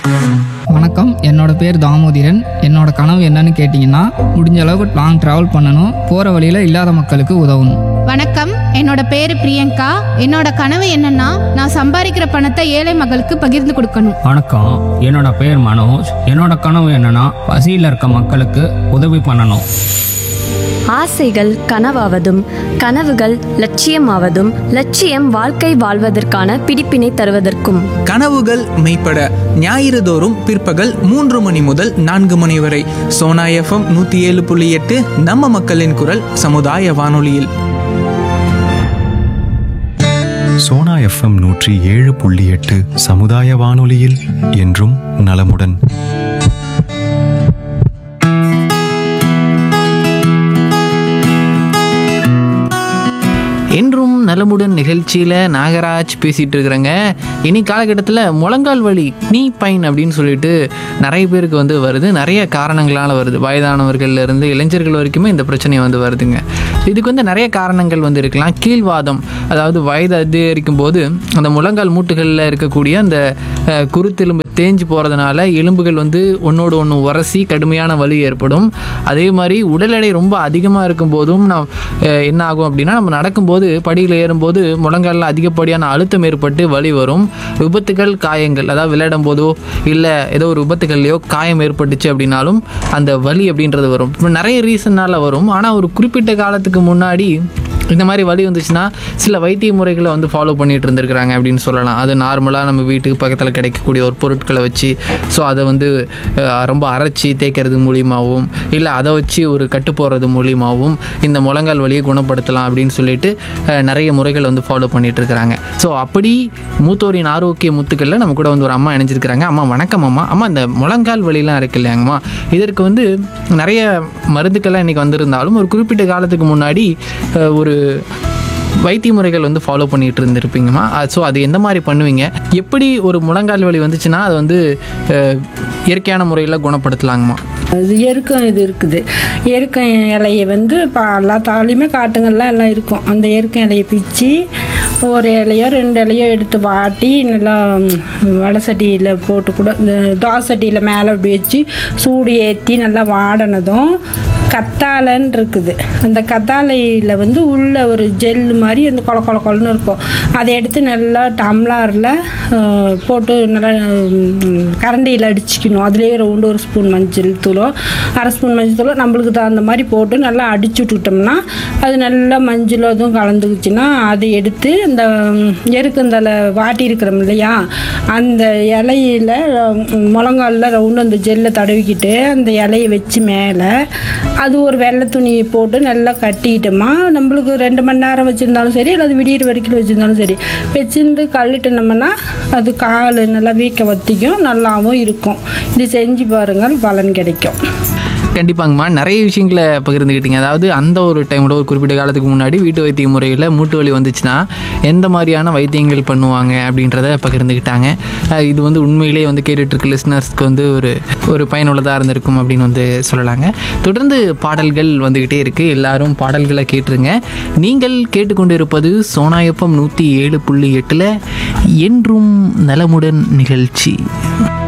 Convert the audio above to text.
வணக்கம் என்னோட பேர் தாமோதிரன் என்னோட கனவு என்னன்னு கேட்டிங்கன்னா முடிஞ்ச அளவுக்கு லாங் ட்ராவல் பண்ணணும் போகிற வழியில் இல்லாத மக்களுக்கு உதவணும் வணக்கம் என்னோட பேரு பிரியங்கா என்னோட கனவு என்னன்னா நான் சம்பாதிக்கிற பணத்தை ஏழை மகளுக்கு பகிர்ந்து கொடுக்கணும் வணக்கம் என்னோட பேர் மனோஜ் என்னோட கனவு என்னன்னா பசியில் இருக்க மக்களுக்கு உதவி பண்ணணும் ஆசைகள் கனவாவதும் கனவுகள் லட்சியமாவதும் லட்சியம் வாழ்க்கை வாழ்வதற்கான பிடிப்பினை தருவதற்கும் கனவுகள் மெய்ப்பட ஞாயிறு தோறும் பிற்பகல் மூன்று மணி முதல் நான்கு மணி வரை சோனா எஃப்எம் நூற்றி ஏழு புள்ளி எட்டு நம்ம மக்களின் குரல் சமுதாய வானொலியில் சோனா எஃப்எம் நூற்றி ஏழு புள்ளி எட்டு சமுதாய வானொலியில் என்றும் நலமுடன் என்றும் நலமுடன் நிகழ்ச்சியில் நாகராஜ் பேசிகிட்டு இருக்கிறேங்க இனி காலகட்டத்தில் முழங்கால் வலி நீ பைன் அப்படின்னு சொல்லிட்டு நிறைய பேருக்கு வந்து வருது நிறைய காரணங்களால் வருது வயதானவர்கள்ல இருந்து இளைஞர்கள் வரைக்குமே இந்த பிரச்சனை வந்து வருதுங்க இதுக்கு வந்து நிறைய காரணங்கள் வந்து இருக்கலாம் கீழ்வாதம் அதாவது வயது அதிகரிக்கும் போது அந்த முழங்கால் மூட்டுகளில் இருக்கக்கூடிய அந்த அஹ், குருத்தெலும்பு தேஞ்சு போகிறதுனால எலும்புகள் வந்து ஒன்றோடு ஒன்று உரசி கடுமையான வலி ஏற்படும் அதே மாதிரி உடல் எடை ரொம்ப அதிகமாக இருக்கும் போதும் நான் அஹ், என்ன ஆகும் அப்படின்னா நம்ம நடக்கும்போது படியில் ஏறும்போது முழங்காலில் அதிகப்படியான அழுத்தம் ஏற்பட்டு வலி வரும் விபத்துகள் காயங்கள் அதாவது விளையாடும் போதோ இல்லை ஏதோ ஒரு விபத்துகள்லையோ காயம் ஏற்பட்டுச்சு அப்படின்னாலும் அந்த வலி அப்படின்றது வரும் இப்போ நிறைய ரீசன்னால் வரும் ஆனால் ஒரு குறிப்பிட்ட காலத்துக்கு முன்னாடி இந்த மாதிரி வலி வந்துச்சுன்னா சில வைத்திய முறைகளை வந்து ஃபாலோ பண்ணிட்டு இருந்திருக்கிறாங்க அப்படின்னு சொல்லலாம் அது நார்மலாக நம்ம வீட்டுக்கு பக்கத்தில் கிடைக்கக்கூடிய ஒரு பொருட்களை வச்சு ஸோ அதை வந்து அஹ், ரொம்ப அரைச்சி தேய்க்கிறது மூலியமாகவும் இல்லை அதை வச்சு ஒரு கட்டு போடுறது மூலியமாகவும் இந்த முழங்கால் வலியை குணப்படுத்தலாம் அப்படின்னு சொல்லிட்டு அஹ், நிறைய முறைகள் வந்து ஃபாலோ பண்ணிட்டு இருக்கிறாங்க ஸோ அப்படி மூத்தோரின் ஆரோக்கிய முத்துக்களில் நம்ம கூட வந்து ஒரு அம்மா இணைஞ்சிருக்கிறாங்க அம்மா வணக்கம் அம்மா அம்மா இந்த முழங்கால் வலிலாம் இருக்கு இல்லையாங்கம்மா இதற்கு வந்து நிறைய மருந்துக்கள்லாம் இன்றைக்கி வந்திருந்தாலும் ஒரு குறிப்பிட்ட காலத்துக்கு முன்னாடி அஹ், ஒரு வைத்திய முறைகள் வந்து ஃபாலோ பண்ணிட்டு இருந்திருப்பீங்கம்மா ஸோ அது எந்த மாதிரி பண்ணுவீங்க எப்படி ஒரு முழங்கால் வலி வந்துச்சுன்னா அது வந்து அஹ், இயற்கையான முறையில் குணப்படுத்தலாங்கம்மா அது எருக்கம் இது இருக்குது எருக்கம் இலையை வந்து இப்போ எல்லா தாலையுமே காட்டுங்கள்லாம் எல்லாம் இருக்கும் அந்த எருக்கம் இலையை பிச்சு ஒரு இலையோ ரெண்டு இலையோ எடுத்து வாட்டி நல்லா ம், வடை சட்டியில் போட்டு கூட இந்த தோசை சட்டியில் மேலே அப்படி வச்சு சூடு ஏற்றி நல்லா வாடினதும் கத்தாழைன்னு இருக்குது அந்த கத்தாழையில் வந்து உள்ள ஒரு ஜெல் மாதிரி அந்த கொல கொல கொலன்னு இருக்கும் அதை எடுத்து நல்லா டம்ளாரில் போட்டு நல்லா ம், கரண்டியில் அடிச்சுக்கணும் அதுலேயே ரவுண்டு ஒரு ஸ்பூன் மஞ்சள் தூளோ அரை ஸ்பூன் மஞ்சள் தூளோ நம்மளுக்கு தகுந்த மாதிரி போட்டு நல்லா அடிச்சு விட்டுட்டோம்னா அது நல்லா மஞ்சள் அதுவும் கலந்துக்குச்சுன்னா அதை எடுத்து இந்த ம், எருக்கந்தலை வாட்டி இருக்கிறோம் இல்லையா அந்த இலையில ம், முழங்காலில் ரவுண்டு அந்த ஜெல்லை தடவிக்கிட்டு அந்த இலையை வச்சு மேலே அது ஒரு வெள்ளை துணியை போட்டு நல்லா கட்டிக்கிட்டோமா நம்மளுக்கு ரெண்டு மணி நேரம் வச்சுருந்தாலும் சரி அல்லது விடியிற வரைக்கும் வச்சுருந்தாலும் சரி வச்சிருந்து கழுட்டுனோம்னா அது கால் நல்லா வீக்க வத்திக்கும் நல்லாவும் இருக்கும் இது செஞ்சு பாருங்கள் பலன் கிடைக்கும் கண்டிப்பாங்கம்மா நிறைய விஷயங்களை பகிர்ந்துக்கிட்டீங்க அதாவது அந்த ஒரு டைமோட ஒரு குறிப்பிட்ட காலத்துக்கு முன்னாடி வீட்டு வைத்திய முறையில் மூட்டு வலி வந்துச்சுன்னா எந்த மாதிரியான வைத்தியங்கள் பண்ணுவாங்க அப்படின்றத பகிர்ந்துக்கிட்டாங்க அஹ் இது வந்து உண்மையிலேயே வந்து கேட்டுட்டு இருக்க லிஸ்னர்ஸ்க்கு வந்து ஒரு ஒரு பயனுள்ளதாக இருந்திருக்கும் அப்படின்னு வந்து சொல்லலாங்க தொடர்ந்து பாடல்கள் வந்துக்கிட்டே இருக்குது எல்லாரும் பாடல்களை கேட்டுருங்க நீங்கள் கேட்டுக்கொண்டிருப்பது சோனாயப்பம் நூற்றி ஏழு புள்ளி எட்டில் என்றும் நலமுடன் நிகழ்ச்சி